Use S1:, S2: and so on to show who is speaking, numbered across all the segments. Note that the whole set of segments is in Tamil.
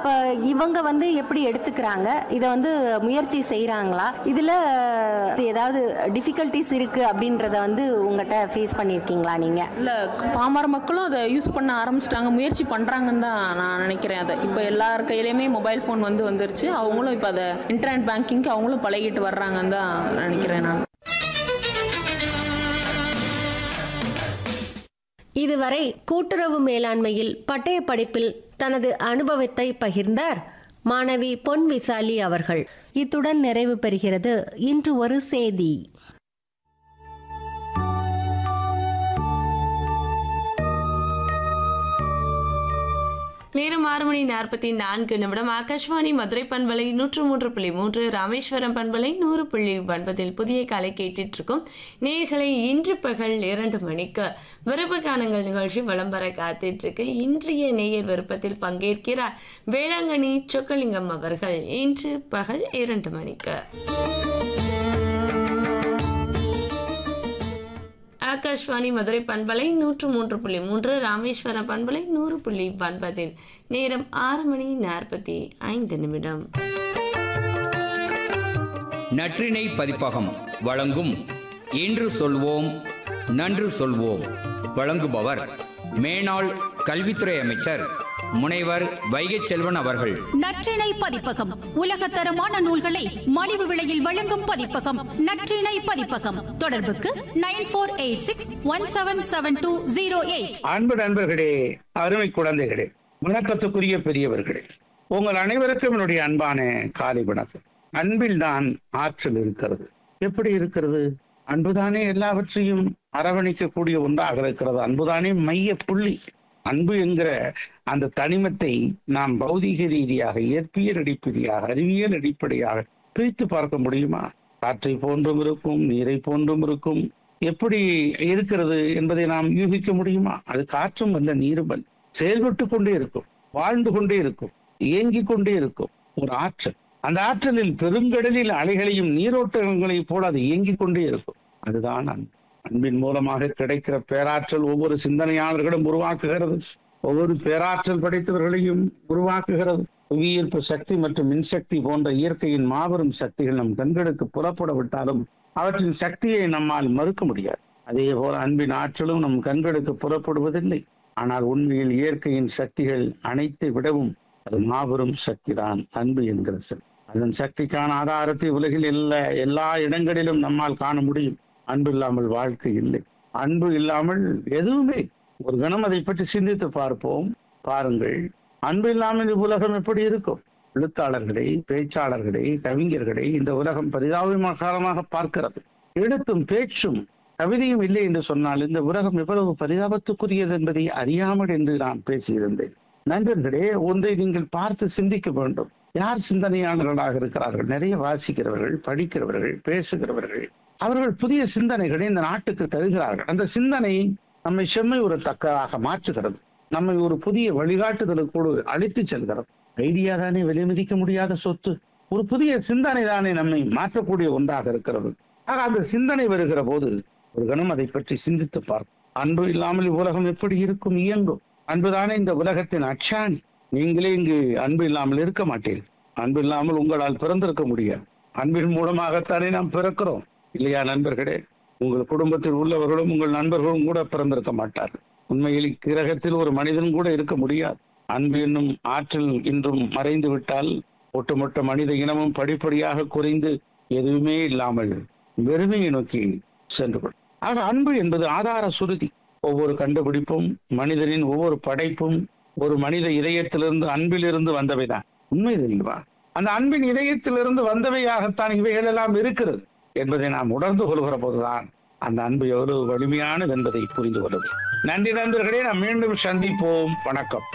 S1: அப்ப இவங்க வந்து எப்படி எடுத்துக்கிறாங்க இதை வந்து முயற்சி செய்றாங்களா இதுல ஏதாவது டிஃபிகல்ட்டிஸ் இருக்கு அப்படின்றத வந்து உங்ககிட்ட ஃபேஸ் பண்ணியிருக்கீங்களா நீங்க
S2: இல்லை பாமர மக்களும் அதை யூஸ் பண்ண ஆரம்பிச்சிட்டாங்க முயற்சி பண்ணுறாங்கன்னு தான் நான் நினைக்கிறேன் அதை இப்போ எல்லார் கையிலையுமே மொபைல் ஃபோன் வந்து வந்துருச்சு அவங்களும் இப்போ அதை இன்டர்நெட் பேங்கிங்க்கு அவங்களும் பழகிட்டு வர்றாங்கன்னு தான் நினைக்கிறேன் நான்
S3: இதுவரை கூட்டுறவு மேலாண்மையில் பட்டய படிப்பில் தனது அனுபவத்தை பகிர்ந்தார் மாணவி பொன் விசாலி அவர்கள்
S1: இத்துடன் நிறைவு பெறுகிறது இன்று ஒரு செய்தி
S4: நேரம் ஆறு மணி நாற்பத்தி நான்கு நிமிடம் ஆகாஷ்வாணி மதுரை பண்பலை நூற்று மூன்று புள்ளி மூன்று ராமேஸ்வரம் பண்பலை நூறு புள்ளி ஒன்பதில் புதிய காலை கேட்டுட்டு இருக்கோம் நேர்களை இன்று பகல் இரண்டு மணிக்கு விருப்ப கானங்கள் நிகழ்ச்சி விளம்பர காத்துட்டு இருக்கு இன்றைய நேயர் விருப்பத்தில் பங்கேற்கிறார் வேளாங்கண்ணி சொக்கலிங்கம் அவர்கள் இன்று பகல் இரண்டு மணிக்கு ஆகாஷ்வாணி மதுரை பண்பலை நூற்று மூன்று புள்ளி மூன்று ராமேஸ்வரம் பண்பலை நூறு புள்ளி ஒன்பதில் நேரம் ஆறு மணி நாற்பத்தி ஐந்து நிமிடம்
S5: நற்றிணை பதிப்பகம் வழங்கும் இன்று சொல்வோம் நன்று சொல்வோம் வழங்குபவர் மேனாள் கல்வித்துறை அமைச்சர் முனைவர் வைகை செல்வன் அவர்கள்
S6: நற்றிணை பதிப்பகம் உலகத்தரமான நூல்களை மலிவு விலையில் வழங்கும் பதிப்பகம் நற்றிணை பதிப்பகம் தொடர்புக்கு nine four eight six one seven seven two zero eight
S7: அன்பு நண்பர்களே அருமை குழந்தைகளே வணக்கத்துக்குரிய பெரியவர்களே உங்கள் அனைவருக்கும் என்னுடைய அன்பான காலை வணக்கம் அன்பில் தான் ஆற்றல் இருக்கிறது எப்படி இருக்கிறது அன்புதானே எல்லாவற்றையும் அரவணைக்கக்கூடிய ஒன்றாக இருக்கிறது அன்புதானே மைய புள்ளி அன்பு என்கிற அந்த தனிமத்தை நாம் பௌதீக ரீதியாக இயற்பியல் அடிப்படையாக அறிவியல் அடிப்படையாக பிரித்து பார்க்க முடியுமா காற்றை போன்றும் இருக்கும் நீரை போன்றும் இருக்கும் எப்படி இருக்கிறது என்பதை நாம் யூகிக்க முடியுமா அது காற்றும் அல்ல நீரும் அல்ல செயல்பட்டு கொண்டே இருக்கும் வாழ்ந்து கொண்டே இருக்கும் இயங்கிக் கொண்டே இருக்கும் ஒரு ஆற்றல் அந்த ஆற்றலில் பெருங்கடலில் அலைகளையும் நீரோட்டங்களையும் போல அது இயங்கிக் கொண்டே இருக்கும் அதுதான் அன்பு அன்பின் மூலமாக கிடைக்கிற பேராற்றல் ஒவ்வொரு சிந்தனையாளர்களும் உருவாக்குகிறது ஒவ்வொரு பேராற்றல் படைத்தவர்களையும் உருவாக்குகிறது புவியீர்ப்பு சக்தி மற்றும் மின்சக்தி போன்ற இயற்கையின் மாபெரும் சக்திகள் நம் கண்களுக்கு புறப்பட விட்டாலும் அவற்றின் சக்தியை நம்மால் மறுக்க முடியாது அதே போல அன்பின் ஆற்றலும் நம் கண்களுக்கு புறப்படுவதில்லை ஆனால் உண்மையில் இயற்கையின் சக்திகள் அனைத்தை விடவும் அது மாபெரும் சக்திதான் அன்பு என்கிற சக்தி அதன் சக்திக்கான ஆதாரத்தை உலகில் எல்லா எல்லா இடங்களிலும் நம்மால் காண முடியும் அன்பு இல்லாமல் வாழ்க்கை இல்லை அன்பு இல்லாமல் எதுவுமே ஒரு கணம் அதை பற்றி சிந்தித்து பார்ப்போம் பாருங்கள் அன்பு இல்லாமல் உலகம் எப்படி இருக்கும் எழுத்தாளர்களை பேச்சாளர்களை கவிஞர்களை இந்த உலகம் பரிதாபமாக பார்க்கிறது எழுத்தும் பேச்சும் கவிதையும் இல்லை என்று சொன்னால் இந்த உலகம் எவ்வளவு பரிதாபத்துக்குரியது என்பதை அறியாமல் என்று நான் பேசியிருந்தேன் நண்பர்களே ஒன்றை நீங்கள் பார்த்து சிந்திக்க வேண்டும் யார் சிந்தனையாளர்களாக இருக்கிறார்கள் நிறைய வாசிக்கிறவர்கள் படிக்கிறவர்கள் பேசுகிறவர்கள் அவர்கள் புதிய சிந்தனைகளை இந்த நாட்டுக்கு தருகிறார்கள் அந்த சிந்தனை நம்மை செம்மை ஒரு தக்கதாக மாற்றுகிறது நம்மை ஒரு புதிய வழிகாட்டுதலுக்கோடு அழைத்து செல்கிறது ஐடியா தானே விலை மதிக்க முடியாத சொத்து ஒரு புதிய சிந்தனை தானே நம்மை மாற்றக்கூடிய ஒன்றாக இருக்கிறது ஆக அந்த சிந்தனை வருகிற போது ஒரு கணம் அதை பற்றி சிந்தித்து பார்க்கும் அன்பு இல்லாமல் உலகம் எப்படி இருக்கும் இயங்கும் அன்புதானே இந்த உலகத்தின் அச்சாணி நீங்களே இங்கு அன்பு இல்லாமல் இருக்க மாட்டீர்கள் அன்பு இல்லாமல் உங்களால் பிறந்திருக்க முடியாது அன்பின் மூலமாகத்தானே நாம் பிறக்கிறோம் இல்லையா நண்பர்களே உங்கள் குடும்பத்தில் உள்ளவர்களும் உங்கள் நண்பர்களும் கூட பிறந்திருக்க மாட்டார்கள் உண்மையில் கிரகத்தில் ஒரு மனிதன் கூட இருக்க முடியாது அன்பு என்னும் ஆற்றல் இன்றும் மறைந்து விட்டால் ஒட்டுமொத்த மனித இனமும் படிப்படியாக குறைந்து எதுவுமே இல்லாமல் வெறுமையை நோக்கி சென்று கொள்ளும் ஆக அன்பு என்பது ஆதார சுருதி ஒவ்வொரு கண்டுபிடிப்பும் மனிதனின் ஒவ்வொரு படைப்பும் ஒரு மனித இதயத்திலிருந்து அன்பிலிருந்து வந்தவைதான் உண்மை இல்லைவா அந்த அன்பின் இதயத்திலிருந்து வந்தவையாகத்தான் இவைகள் எல்லாம் இருக்கிறது என்பதை நாம் உணர்ந்து கொள்கிற போதுதான் அந்த அன்பு எவ்வளவு வலிமையானது என்பதை புரிந்து கொள்வது நன்றி நண்பர்களே நாம் மீண்டும் சந்திப்போம் வணக்கம்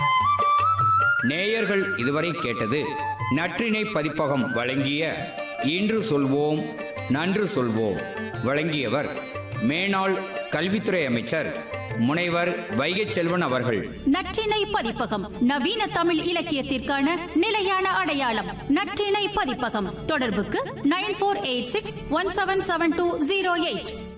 S5: நேயர்கள் இதுவரை கேட்டது நற்றிணை பதிப்பகம் வழங்கிய இன்று சொல்வோம் நன்று சொல்வோம் வழங்கியவர் மேனாள் கல்வித்துறை அமைச்சர் முனைவர் வைகை செல்வன் அவர்கள்
S6: நற்றிணை பதிப்பகம் நவீன தமிழ் இலக்கியத்திற்கான நிலையான அடையாளம் நற்றிணை பதிப்பகம் தொடர்புக்கு nine four eight six one seven seven two zero eight